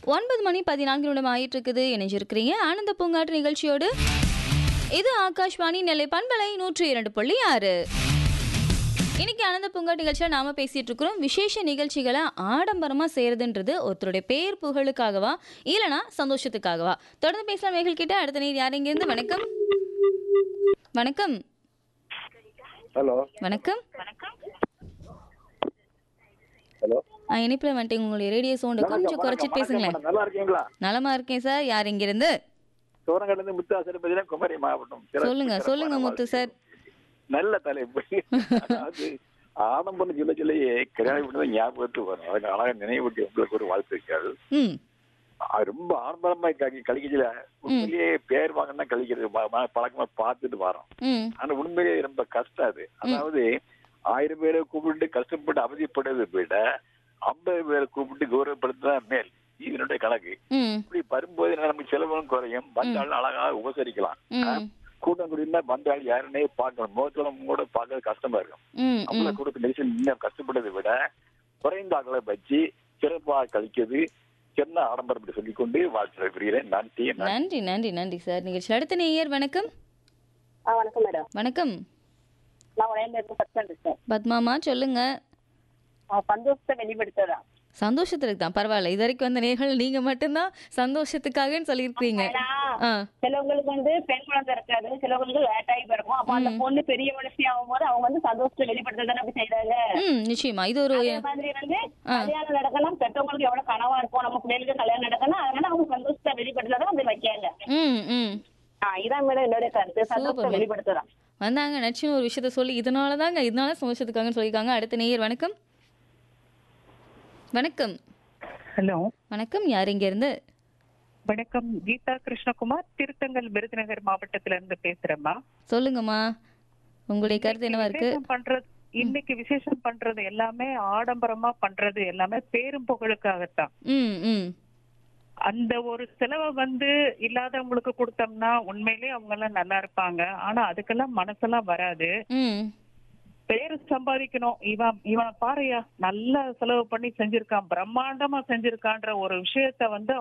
ஒன்பது மணி பதினான்கு நிமிடம் ஆயிட்டு இருக்குது இணைஞ்சிருக்கிறீங்க ஆனந்த பூங்காற்று நிகழ்ச்சியோடு இது ஆகாஷ்வாணி நெல்லை பண்பலை நூற்றி இரண்டு புள்ளி ஆறு இன்னைக்கு ஆனந்த பூங்கா நிகழ்ச்சியில் நாம பேசிட்டு இருக்கிறோம் விசேஷ நிகழ்ச்சிகளை ஆடம்பரமா செய்யறதுன்றது ஒருத்தருடைய பேர் புகழுக்காகவா இல்லனா சந்தோஷத்துக்காகவா தொடர்ந்து பேசலாம் மேகல் கிட்ட அடுத்த நீர் யார் இருந்து வணக்கம் வணக்கம் ஹலோ வணக்கம் ஹலோ ஆ, இணைப்புல வந்துட்டு உங்களுடைய ரேடியோ சவுண்டு கொஞ்சம் குறைச்சிட்டு பேசுங்களேன் நல்லா இருக்கீங்களா நலமா இருக்கேன் சார் யார் இங்கிருந்து சோரங்கல்ல இருந்து முத்து ஆசிரியர் குமரி மாவட்டம் சிறப்பு- சொல்லுங்க சிறப்பான சொல்லுங்க முத்து வாழ்க்கை. சார் நல்ல தலைப்பு அதாவது ஆடம்பரம் சொல்ல சொல்லையே கல்யாணம் பண்ணதான் ஞாபகத்துக்கு வரும் அதுக்கு அழகா நினைவுக்கு உங்களுக்கு ஒரு வாழ்த்துக்கள் ம் அது ரொம்ப ஆடம்பரமா கழி- கழிக்கல உண்மையிலேயே பேர் வாங்கினா கழிக்கிறது ப- ப- பழக்கமா பார்த்துட்டு வரோம் ம் ஆனா உண்மையிலேயே ரொம்ப கஷ்டம் அது அதாவது ஆயிரம் பேரை கூப்பிட்டு கஷ்டப்பட்டு அவதிப்படுறதை விட ஐம்பது பேரை கூப்பிட்டு கௌரவப்படுத்துறதா மேல் இது என்னுடைய கணக்கு ம் இப்படி வரும்போது என்ன நமக்கு செலவும் குறையும் வந்தாலும் அழகாக உபசரிக்கலாம் ம் கூட்டம் கூடினா வந்தால் யாருன்னே பார்க்கணும் முகத்துல கூட பார்க்கறது கஷ்டமா இருக்கும் ம் அவ்வளவு ம் கொடுத்து நெரிசல் இன்னும் கஷ்டப்பட்டதை விட குறைந்த அகலை வச்சு சிறப்பாக கழிக்கிறது சின்ன ஆடம்பரம் என்று சொல்லிக்கொண்டு வாழ்த்து விரும்புகிறேன் நன்றி நன்றி. நன்றி நன்றி நன்றி சார் நிகழ்ச்சி அடுத்த நேயர் வணக்கம் ஆ வணக்கம் மேடம் வணக்கம் நான் உடனே பர்சன் இருக்கேன் பத்மாமா சொல்லுங்க சந்தோஷத்தை வெளிப்படுத்துறேன் சந்தோஷத்துக்கு தான் பரவாயில்ல இது வரைக்கும் வந்த நேர்கள் நீங்க மட்டும்தான் சந்தோஷத்துக்காகன்னு சொல்லியிருக்கீங்க ஏன்னா ஆ சிலவங்களுக்கு வந்து பெண் குழந்தை இருக்காது சிலவங்களுக்கு லேட்டாகி பிறக்கும் அப்ப அந்த பொண்ணு பெரிய மனுஷி ஆகும்போது அவங்க வந்து சந்தோஷத்தை வெளிப்படுத்த தானே அப்படி செய்யறாங்க ம் நிச்சயமா இது ஒரு அதே மாதிரி வந்து கல்யாணம் நடக்கலாம் பெற்றவங்களுக்கு எவ்வளவு கனவா இருக்கும் நம்ம பிள்ளைகளுக்கு கல்யாணம் நடக்கணும் அதனால அவங்க சந்தோஷத்தை வெளிப்படுத்தாதான் வந்து வைக்காங்க ம் ம் ஆ இதான் மேடம் என்னுடைய கருத்து சந்தோஷத்தை வெளிப்படுத்துறான் வந்தாங்க நச்சுன்னு ஒரு விஷயத்த சொல்லி இதனால தாங்க இதனால சந்தோஷத்துக்காகன்னு சொல்லியிருக்காங்க அடுத்த நேயர் வணக்கம் வணக்கம் ஹலோ வணக்கம் யார் இங்க இருந்து வணக்கம் கீதா கிருஷ்ணகுமார் திருத்தங்கல் விருதுநகர் மாவட்டத்துல இருந்து பேசுறேம்மா சொல்லுங்கம்மா உங்களுடைய கருத்து என்னவா இருக்கு விசேஷம் பண்றது இன்னைக்கு விசேஷம் பண்றது எல்லாமே ஆடம்பரமா பண்றது எல்லாமே பேரும் புகழுக்காகத்தான் ம் ம் அந்த ஒரு செலவை வந்து இல்லாதவங்களுக்கு கொடுத்தோம்னா உண்மையிலேயே அவங்க எல்லாம் நல்லா இருப்பாங்க ஆனா அதுக்கெல்லாம் மனசெல்லாம் வராது ம் பேரு சம்பாதிக்கணும் இவன் இவனை பாருயா நல்லா செலவு பண்ணி செஞ்சிருக்கான் பிரம்மாண்டமா செஞ்சிருக்கான்ற ஒரு விஷயத்த வந்து